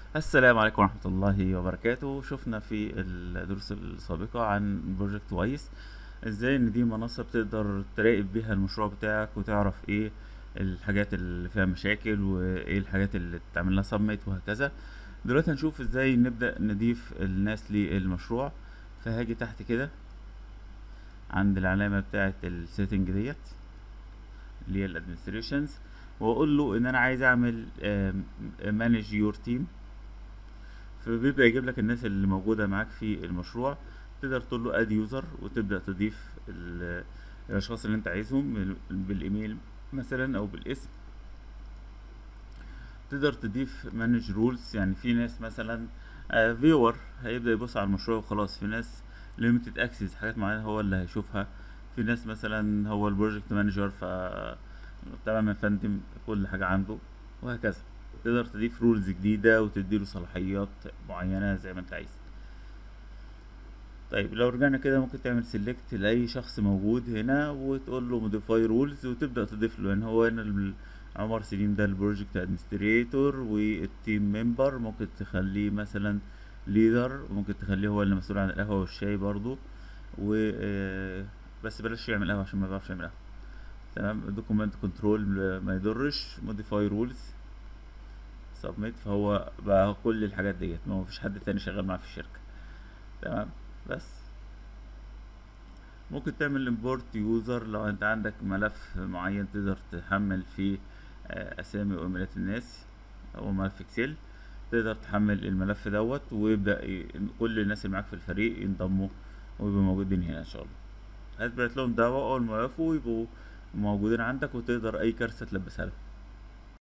السلام عليكم ورحمة الله وبركاته شفنا في الدروس السابقة عن بروجكت وايس ازاي ان دي منصة بتقدر تراقب بيها المشروع بتاعك وتعرف ايه الحاجات اللي فيها مشاكل وايه الحاجات اللي تعمل لها سبميت وهكذا دلوقتي هنشوف ازاي نبدأ نضيف الناس للمشروع فهاجي تحت كده عند العلامة بتاعة السيتنج ديت اللي هي الادمنستريشنز واقول له ان انا عايز اعمل مانج يور تيم فبيبدأ يجيب لك الناس اللي موجودة معاك في المشروع تقدر تقول له اد يوزر وتبدأ تضيف ال- الاشخاص اللي انت عايزهم بال- بالايميل مثلا او بالاسم تقدر تضيف مانج رولز يعني في ناس مثلا فيور هيبدأ يبص على المشروع وخلاص في ناس ليميتد اكسس حاجات معينة هو اللي هيشوفها في ناس مثلا هو البروجكت مانجر ف تمام يا فندم كل حاجة عنده وهكذا تقدر تضيف رولز جديدة وتديله صلاحيات معينة زي ما انت عايز طيب لو رجعنا كده ممكن تعمل سيلكت لأي شخص موجود هنا وتقول له موديفاي رولز وتبدأ تضيف له يعني هو هنا ال- عمر سليم ده البروجكت ادمنستريتور والتيم ممبر ممكن تخليه مثلا ليدر ممكن تخليه هو اللي مسؤول عن القهوة والشاي برضو و آه، بس بلاش يعمل قهوة عشان ما بيعرفش يعمل قهوة تمام دوكيمنت كنترول ما يضرش موديفاي رولز سبميت فهو بقى كل الحاجات ديت ما فيش حد تاني شغال معاه في الشركة تمام بس ممكن تعمل امبورت يوزر لو انت عندك ملف معين تقدر تحمل فيه آه، اسامي وايميلات الناس او ملف اكسل تقدر تحمل الملف دوت ويبدأ ي... كل الناس اللي معاك في الفريق ينضموا ويبقوا موجودين هنا ان شاء الله هتبعت لهم دعوة اول ما يوافقوا يبقوا موجودين عندك وتقدر اي كارثة تلبسها لهم